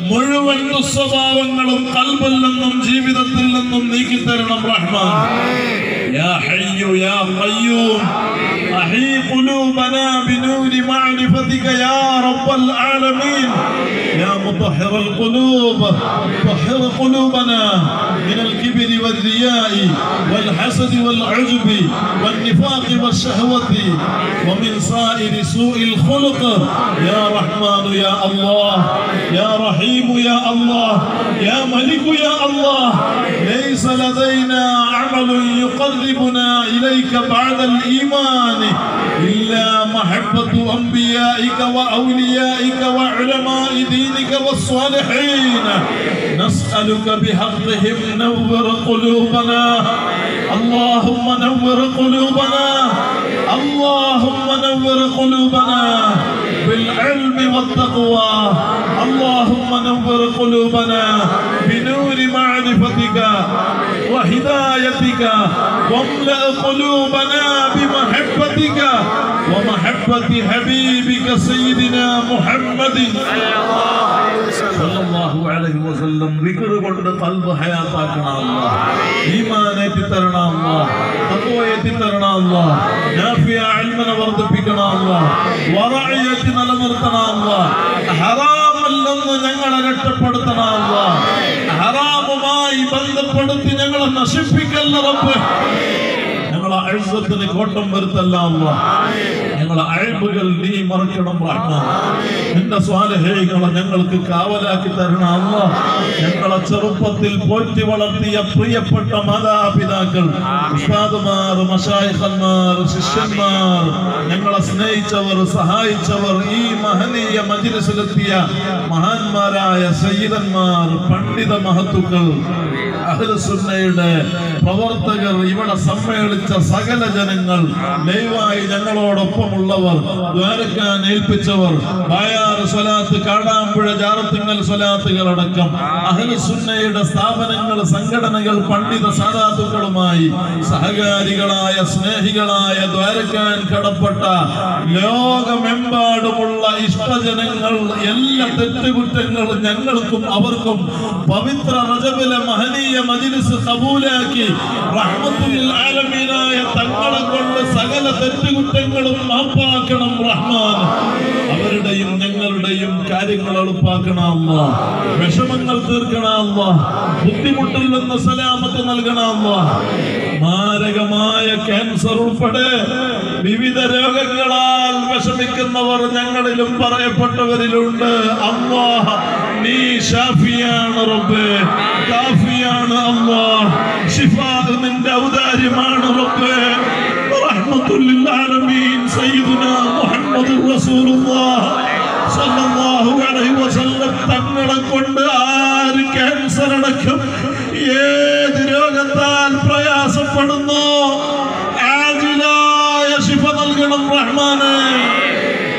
മുഴുവൻ ദുസ്വഭാവങ്ങളും കൽബിൽ നിന്നും ജീവിതത്തിൽ നിന്നും നീക്കിത്തരണം റഹ്മാൻ يا حي يا قيوم أحي قلوبنا بنور معرفتك يا رب العالمين يا مطهر القلوب طهر قلوبنا من الكبر والرياء والحسد والعجب والنفاق والشهوة ومن سائر سوء الخلق يا رحمن يا الله يا رحيم يا الله يا ملك يا الله ليس لدينا عمل يقربنا إليك بعد الإيمان إلا محبة أنبيائك وأوليائك وعلماء دينك والصالحين نسألك بحقهم نور قلوبنا اللهم نور قلوبنا اللهم نور قلوبنا بالعلم والتقوى اللهم نور قلوبنا بنور معرفتك وهدايتك واملأ قلوبنا بمحبتك ومحبة حبيبك سيدنا محمد സല്ലല്ലാഹു അലൈഹി വസല്ലം ദിക്ർ കൊണ്ട് ഖൽബ് ഹയാത്താക്കണം അല്ലാഹ് ഈമാൻ ഏറ്റി തരണം അല്ലാഹ് തഖ്വ ഏറ്റി തരണം അല്ലാഹ് നാഫിയ ഇൽമിനെ വർദ്ധിപ്പിക്കണം അല്ലാഹ് വറഇയത്ത് നിലനിർത്തണം അല്ലാഹ് ഹറാമല്ലെന്ന് ഞങ്ങളെ രക്ഷപ്പെടുത്തണം അല്ലാഹ് ഹറാമുമായി ബന്ധപ്പെടുത്തി ഞങ്ങളെ നശിപ്പിക്കല്ല റബ്ബ് ഞങ്ങളെ അഴുസത്തിന് കോട്ടം വരുത്തല്ല അല്ലാഹ് ഞങ്ങളെ അഴിബുകൾ നീ മറക്കണം റഹ്മാൻ നിന്റെ സ്വാലഹേകളെ ഞങ്ങൾക്ക് കാവലാക്കി തരണം അല്ല ഞങ്ങളെ ചെറുപ്പത്തിൽ പോറ്റി വളർത്തിയ പ്രിയപ്പെട്ട മാതാപിതാക്കൾ ഉസ്താദുമാർ മഷായിഖന്മാർ ശിഷ്യന്മാർ ഞങ്ങളെ സ്നേഹിച്ചവർ സഹായിച്ചവർ ഈ മഹനീയ മജിലിസിലെത്തിയ മഹാന്മാരായ സയ്യിദന്മാർ പണ്ഡിത മഹത്തുക്കൾ അഹ്ലുസുന്നയുടെ പ്രവർത്തകർ ഇവിടെ സമ്മേളിച്ച സകല ജനങ്ങൾ ദയവായി ഞങ്ങളോടൊപ്പമുള്ളവർ ദ്വാരക്കാൻ ഏൽപ്പിച്ചവർ ബായാർ സ്വലാത്ത് കാടാമ്പുഴ ജാറത്തിങ്ങൽ സ്വലാത്തുകൾ അടക്കം അഹ്ലുസുന്നയുടെ സ്ഥാപനങ്ങൾ സംഘടനകൾ പണ്ഡിത സാധാത്തുക്കളുമായി സഹകാരികളായ സ്നേഹികളായ ദ്വാരക്കാൻ കടപ്പെട്ട ലോകമെമ്പാടുമുള്ള ഇഷ്ടജനങ്ങൾ എല്ലാ തെറ്റുകുറ്റങ്ങളും ഞങ്ങൾക്കും അവർക്കും പവിത്ര റജബിലെ മഹനീയ മജിലിസ് കബൂലാക്കി റഹ്മത്തുൽ ആലമീനായ തങ്ങളെ കൊണ്ട് സകല തെറ്റുകുറ്റങ്ങളും മാപ്പാക്കണം റഹ്മാൻ അവരുടെയും ഞങ്ങളുടെയും കാര്യങ്ങൾ എളുപ്പാക്കണം അല്ലാ വിഷമങ്ങൾ തീർക്കണം അല്ലാ ബുദ്ധിമുട്ടിൽ നിന്ന് സലാമത്ത് നൽകണം അല്ലാ മാരകമായ ക്യാൻസർ ഉൾപ്പെടെ വിവിധ രോഗങ്ങളാൽ വിഷമിക്കുന്നവർ ഞങ്ങളിലും പറയപ്പെട്ടവരിലുണ്ട് അള്ളാഹ് നീ ഷാഫിയാണ് റബ്ബേ കാഫിയാണ് അള്ളാഹ് ഷിഫാ നിന്റെ ഔദാര്യമാണ് റബ്ബേ റഹ്മത്തുൽ ലിൽ ആലമീൻ സയ്യിദുനാ മുഹമ്മദുർ റസൂലുള്ളാഹ്